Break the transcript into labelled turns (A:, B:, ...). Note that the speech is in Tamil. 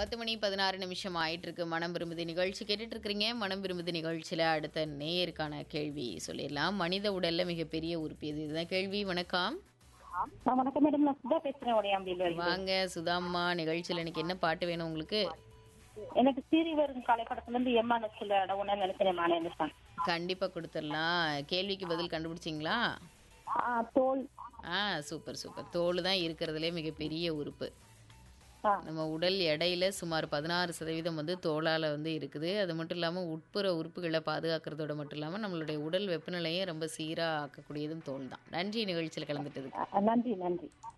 A: பத்து மணி பதினாறு நிமிஷம் ஆயிட்டு இருக்கு மனம் விரும்புதி நிகழ்ச்சி கேட்டுட்டு இருக்கிறீங்க மனம் விரும்புதி நிகழ்ச்சியில் அடுத்த நேயருக்கான கேள்வி சொல்லிடலாம் மனித உடல்ல மிகப்பெரிய உறுப்பு எது இதுதான் கேள்வி வணக்கம்
B: ஆ, வணக்கம் மேடம் நான் சுதா பேசுறேன் உடையாம்பியில் இருந்து.
A: வாங்க சுதாம்மா நிகழ்ச்சியில் எனக்கு என்ன பாட்டு வேணும் உங்களுக்கு
B: எனக்கு சீறி வரும் காலைப்படத்துல இருந்து எம்மா நச்சுல உணவு நினைக்கிறேன் மானே சார்
A: கண்டிப்பா கொடுத்துடலாம் கேள்விக்கு பதில் கண்டுபிடிச்சிங்களா
B: ஆ தோல்
A: ஆ சூப்பர் சூப்பர் தோல் தான் இருக்கிறதுலே மிகப்பெரிய உறுப்பு
B: ஆ.
A: நம்ம உடல் எடையில சுமார் பதினாறு சதவீதம் வந்து தோலால் வந்து இருக்குது அது மட்டும் இல்லாமல் உட்புற உறுப்புகளை பாதுகாக்கிறதோட மட்டும் இல்லாமல் நம்மளுடைய உடல் வெப்பநிலையை ரொம்ப சீராக ஆக்கக்கூடியதும் தோல் தான் நன்றி நிகழ்ச்சியில் கலந்துட்டதுக்கு
B: ஆ, நன்றி நன்றி